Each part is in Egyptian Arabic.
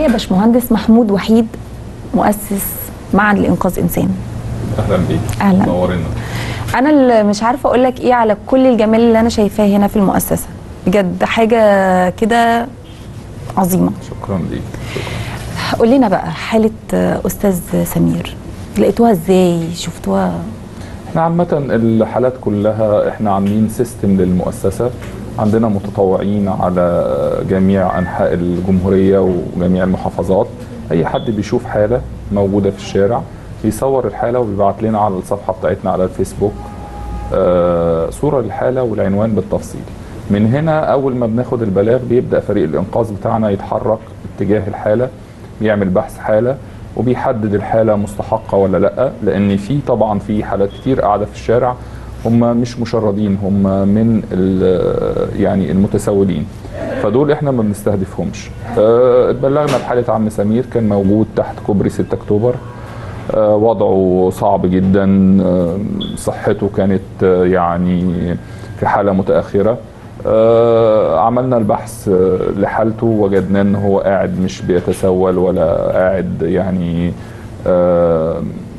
يا باشمهندس محمود وحيد مؤسس معهد لانقاذ انسان اهلا بيك أهلاً. نورنا انا اللي مش عارفه اقول لك ايه على كل الجمال اللي انا شايفاه هنا في المؤسسه بجد حاجه كده عظيمه شكرا ليك قول لنا بقى حاله استاذ سمير لقيتوها ازاي شفتوها احنا عامة الحالات كلها احنا عاملين سيستم للمؤسسة عندنا متطوعين على جميع انحاء الجمهورية وجميع المحافظات اي حد بيشوف حالة موجودة في الشارع بيصور الحالة وبيبعت لنا على الصفحة بتاعتنا على الفيسبوك آه، صورة للحالة والعنوان بالتفصيل من هنا اول ما بناخد البلاغ بيبدأ فريق الانقاذ بتاعنا يتحرك اتجاه الحالة بيعمل بحث حالة وبيحدد الحالة مستحقة ولا لا لان في طبعا في حالات كتير قاعدة في الشارع هم مش مشردين هم من ال- يعني المتسولين فدول احنا ما بنستهدفهمش آه، اتبلغنا بحالة عم سمير كان موجود تحت كوبري 6 اكتوبر آه، وضعه صعب جدا آه، صحته كانت آه، يعني في حالة متأخرة آه، عملنا البحث آه، لحالته وجدناه ان هو قاعد مش بيتسول ولا قاعد يعني آه،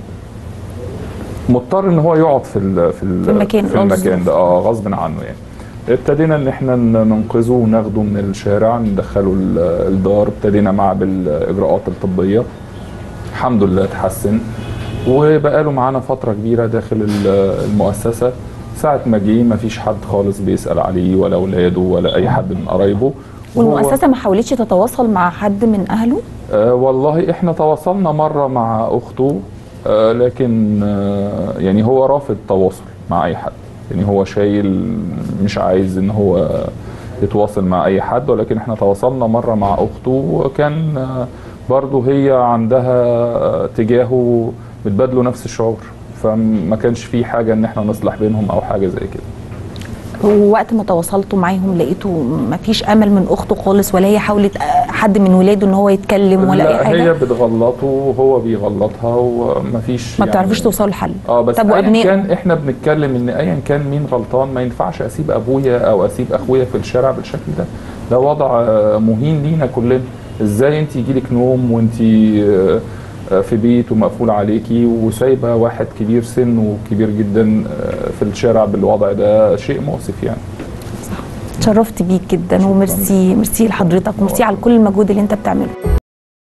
مضطر ان هو يقعد في ال في, ال في المكان، في آه، المكان بالظبط. ده اه غصب عنه يعني ابتدينا ان احنا ن- ننقذه وناخده من الشارع ندخله ال- الدار ابتدينا معاه بالاجراءات الطبيه الحمد لله اتحسن وبقاله معانا فتره كبيره داخل ال- المؤسسه ساعة ما جه ما فيش حد خالص بيسأل عليه ولا اولاده ولا اي حد من قرايبه وهو- والمؤسسه ما حاولتش تتواصل مع حد من اهله آه والله احنا تواصلنا مرة مع اخته آه لكن آه يعني هو رافض التواصل مع اي حد يعني هو شايل مش عايز ان هو يتواصل مع اي حد ولكن احنا تواصلنا مرة مع اخته وكان آه برضه هي عندها آه تجاهه بتبادلوا نفس الشعور فما كانش في حاجة ان احنا نصلح بينهم او حاجة زي كده ووقت ما تواصلتوا معاهم لقيتوا ما فيش امل من اخته خالص ولا هي حاولت آه، حد من ولاده ان هو يتكلم ولا اي لا حاجه هي بتغلطه وهو بيغلطها ومفيش ما بتعرفوش توصلوا لحل اه بس طب ايا وابنائه كان احنا بنتكلم ان ايا كان مين غلطان ما ينفعش اسيب ابويا او اسيب اخويا في الشارع بالشكل ده ده وضع آه، مهين لينا كلنا ازاي انت يجيلك نوم وانت آه، آه، في بيت ومقفول عليكي وسايبه واحد كبير سن وكبير جدا آه، في الشارع بالوضع ده شيء مؤسف يعني اتشرفت بيك جدا وميرسي ميرسي لحضرتك وميرسي على كل المجهود اللي انت بتعمله